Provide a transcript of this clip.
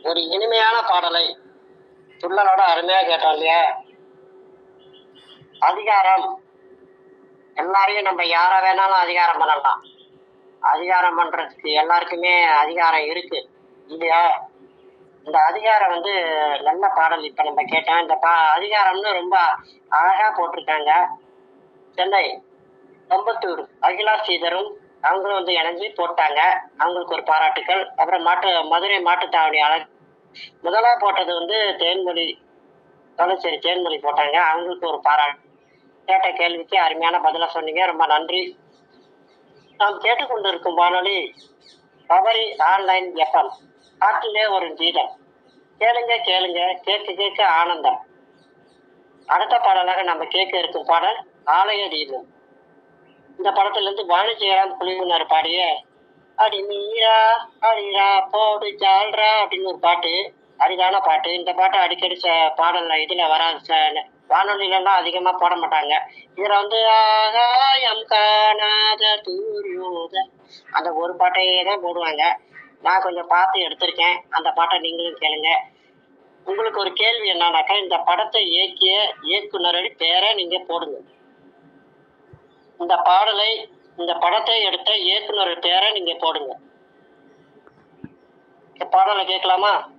ஒரு இனிமையான பாடலை துள்ளலோட அருமையா கேட்டோம் இல்லையா அதிகாரம் எல்லாரையும் நம்ம யார வேணாலும் அதிகாரம் பண்ணலாம் அதிகாரம் பண்றதுக்கு எல்லாருக்குமே அதிகாரம் இருக்கு இல்லையா இந்த அதிகாரம் வந்து நல்ல பாடல் இப்ப நம்ம கேட்டோம் இந்த பா அதிகாரம்னு ரொம்ப அழகா போட்டிருக்காங்க சென்னை கொம்பத்தூர் அகிலா ஸ்ரீதரும் அவங்களும் வந்து இணைஞ்சு போட்டாங்க அவங்களுக்கு ஒரு பாராட்டுக்கள் அப்புறம் மாட்டு மதுரை மாட்டுத்தாவணியாளர் முதலா போட்டது வந்து தேன்மொழி தொலைச்சேரி தேன்மொழி போட்டாங்க அவங்களுக்கு ஒரு பாராட்டு கேட்ட கேள்விக்கு அருமையான பதிலாக சொன்னீங்க ரொம்ப நன்றி நாம் கேட்டுக்கொண்டிருக்கும் வானொலி பவரி ஆன்லைன் எஃப்எம் காட்டிலே ஒரு கீதம் கேளுங்க கேளுங்க கேட்க கேட்க ஆனந்தம் அடுத்த பாடலாக நம்ம கேட்க இருக்கும் பாடல் ஆலய தீபம் இந்த படத்துல இருந்து வாணிஜெயராம் குழுவினர் பாடிய அடி மீரா அடிரா போடு ஜால்ரா அப்படின்னு ஒரு பாட்டு அரிதான பாட்டு இந்த பாட்டு அடிக்கடி ச- பாடல்ல இதுல வராது ச- வானொலியில எல்லாம் அதிகமா போட மாட்டாங்க இதுல வந்து ஆகாயம் காணாத தூரியோத அந்த ஒரு பாட்டையே தான் போடுவாங்க நான் கொஞ்சம் பார்த்து எடுத்திருக்கேன் அந்த பாட்டை நீங்களும் கேளுங்க உங்களுக்கு ஒரு கேள்வி என்னன்னாக்கா இந்த படத்தை இயக்கிய இயக்குனரோட பேரை நீங்க போடுங்க இந்த பாடலை இந்த படத்தை எடுத்த இயக்குனர் பேரை நீங்க போடுங்க இந்த பாடலை கேட்கலாமா